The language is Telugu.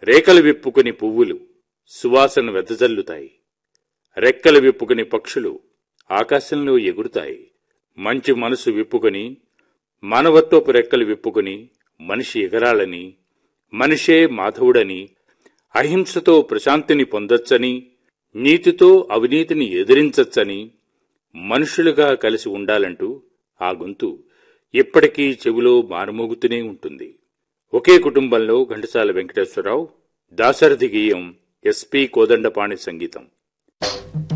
రేకలు విప్పుకుని పువ్వులు సువాసన వెదజల్లుతాయి రెక్కలు విప్పుకుని పక్షులు ఆకాశంలో ఎగురుతాయి మంచి మనసు విప్పుకొని మానవత్వపు రెక్కలు విప్పుకొని మనిషి ఎగరాలని మనిషే మాధవుడని అహింసతో ప్రశాంతిని పొందొచ్చని నీతితో అవినీతిని ఎదిరించచ్చని మనుషులుగా కలిసి ఉండాలంటూ ఆ గొంతు ఇప్పటికీ చెవిలో మారుమోగుతూనే ఉంటుంది ఒకే కుటుంబంలో ఘంటసాల వెంకటేశ్వరరావు దాశరథి గీయం ఎస్పి కోదండపాణి సంగీతం